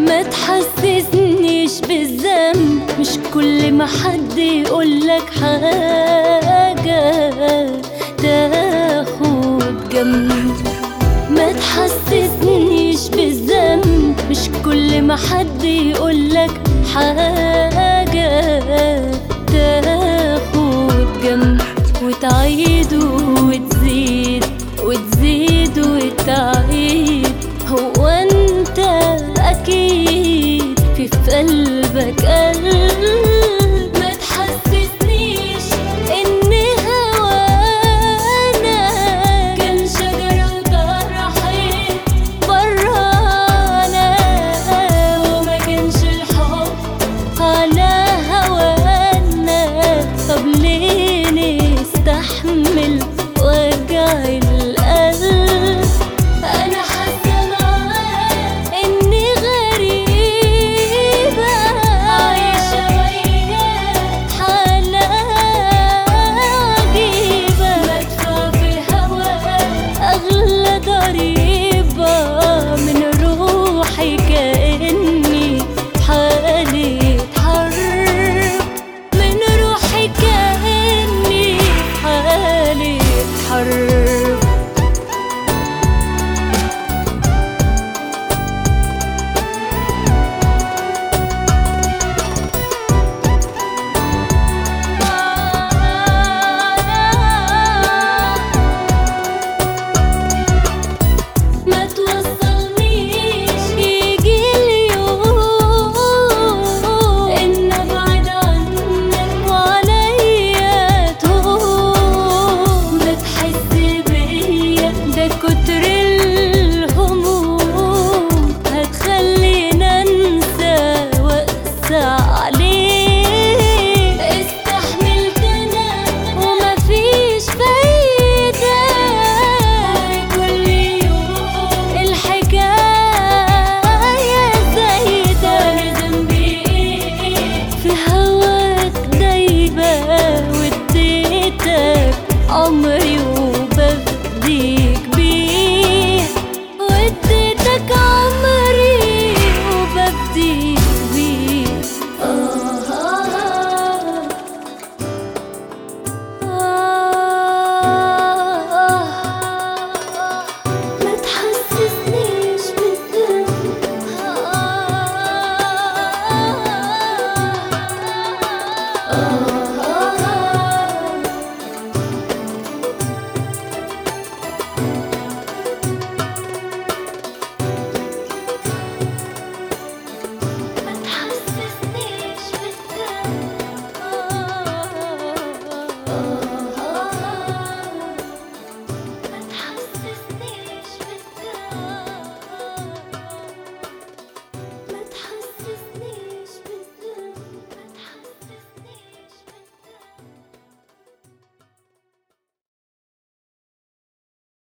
ما تحسسنيش بالذنب مش كل ما حد يقولك حاجة تاخد جنب ما تحسسنيش بالذنب مش كل ما حد يقولك حاجة تاخد جنب وتعيد وتزيد وتزيد وتعيد هو انت اكيد في في قلبك قلب ما تحسسنيش ان هوانا كان شجرة وطرحت برانا وما كانش الحب على هوانا طب ليه نستحمل وجع القلب انا حاسه معاك اني غريبه عايشه وياك حاله عجيبه بدفع في هواك اغلى ضريبه من روحي كاني حالة حرب من روحي كاني حالة حرب ما توصلنيش يجي اليوم ان ابعد عنك وعليا تهون بتحس بيا ده كتر